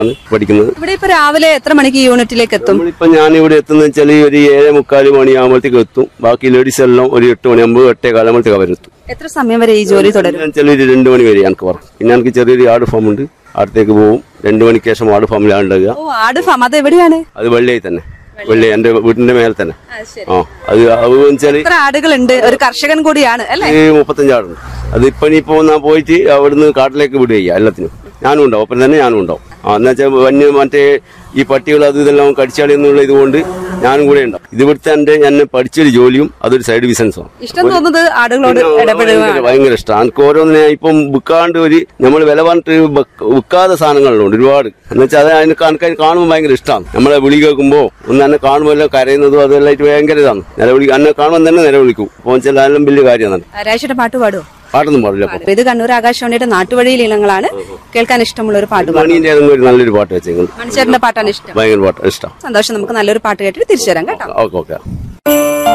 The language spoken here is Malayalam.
ആണ് പഠിക്കുന്നത് ഇവിടെ ഇപ്പൊ രാവിലെ എത്ര മണിക്ക് ഈ യൂണിറ്റിലേക്ക് എത്തും നമ്മളിപ്പോ ഞാൻ ഇവിടെ എത്തുന്ന വെച്ചാൽ ഒരു ഏഴ് മുക്കാല് മണിയാകുമ്പോഴത്തേക്ക് എത്തും ബാക്കി ലേഡീസ് എല്ലാം ഒരു എട്ട് മണിയാകുമ്പോൾ എട്ടേ കാലമ്പോഴത്തേക്ക് അവരെത്തും എത്ര സമയം വരെ ഈ ജോലി തുടരും ഞാൻ ചില ഒരു രണ്ട് മണി വരെ എനിക്ക് വർക്ക് പിന്നെ എനിക്ക് ചെറിയൊരു ആട് ഫാം ഉണ്ട് അടുത്തേക്ക് പോകും രണ്ട് മണിക്ക് ശേഷം ആട് ഫാമിലാണ് ഉണ്ടാകുക ഓ ആട് ഫാം അത് എവിടെയാണ് അത് വെള്ളയായി തന്നെ വെള്ളയായി എന്റെ വീടിന്റെ മേലെ തന്നെ ശരി. ആ അത് അത് വെച്ചാല് എത്ര ആടുകളുണ്ട് ഒരു കർഷകൻ കൂടിയാണ് അല്ലെ ഈ മുപ്പത്തഞ്ചാടുണ്ട് അത് ഇപ്പൊ ഇനിയിപ്പോ ഞാൻ പോയിട്ട് അവിടുന്ന് കാട്ടിലേക്ക് വിടുക എല്ലാത്തിനും ഞാനും ഉണ്ടാവും ഒപ്പം തന്നെ ഞാനും ഉണ്ടാവും ആ എന്ന് വെച്ചാൽ വന്യ മറ്റേ ഈ പട്ടികൾ അത് ഇതെല്ലാം കടിച്ചാളി എന്നുള്ള ഇതുകൊണ്ട് ഞാനും കൂടെ ഉണ്ടാവും ഇത് ഇവിടുത്തെ എന്റെ എന്നെ പഠിച്ചൊരു ജോലിയും അതൊരു സൈഡ് ബിസിനസ്സും ഇഷ്ടം തോന്നുന്നത് ആടുകളോട് ഇടപെടുക ഭയങ്കര ഭയങ്കര ഇഷ്ടമാണ് എനിക്ക് ഓരോന്നിനെ ഇപ്പം വിൽക്കാണ്ട് ഒരു നമ്മൾ വില പറഞ്ഞിട്ട് വെക്ക- വിൽക്കാതെ സാധനങ്ങളുണ്ട് ഒരുപാട് എന്ന് വെച്ചാൽ അത് അതിന് ആൾക്കാർ കാണുമ്പോൾ ഭയങ്കര ഇഷ്ടമാണ് നമ്മളെ വിളി കേൾക്കുമ്പോൾ ഒന്ന് എന്നെ കാണുമ്പോൾ എല്ലാം കരയുന്നതും അതെല്ലാം ആയിട്ട് ഭയങ്കര ഇതാണ് നിലവിളി എന്നെ കാണുമ്പോൾ തന്നെ നിലവിളിക്കും അപ്പോൾ വെച്ചാൽ അതെല്ലാം വലിയ കാര്യമാണ് രാജേഷിന്റെ പാട്ട് പാടുവോ പാട്ടൊന്നും പാടില്ല ഇപ്പം. ഇത് കണ്ണൂർ ആകാശവാണിയുടെ നാട്ടുവഴിയിൽ ഇനങ്ങളാണ് കേൾക്കാൻ ഇഷ്ടമുള്ള ഒരു പാട്ട് പാടും മണീന്റെ ഏതെങ്കിലും ഒരു നല്ലൊരു പാട്ട് വെച്ചെങ്കിൽ മണിച്ചേട്ടന്റെ പാട്ടാണ് ഇഷ്ടം ഭയങ്കര പാട്ട് ഇഷ്ടം സന്തോഷം നമുക്ക് നല്ലൊരു പാട്ട് കേട്ടിട്ട് തിരിച്ചു തരാം കേട്ടോ ഓക്കെ ഓക്കെ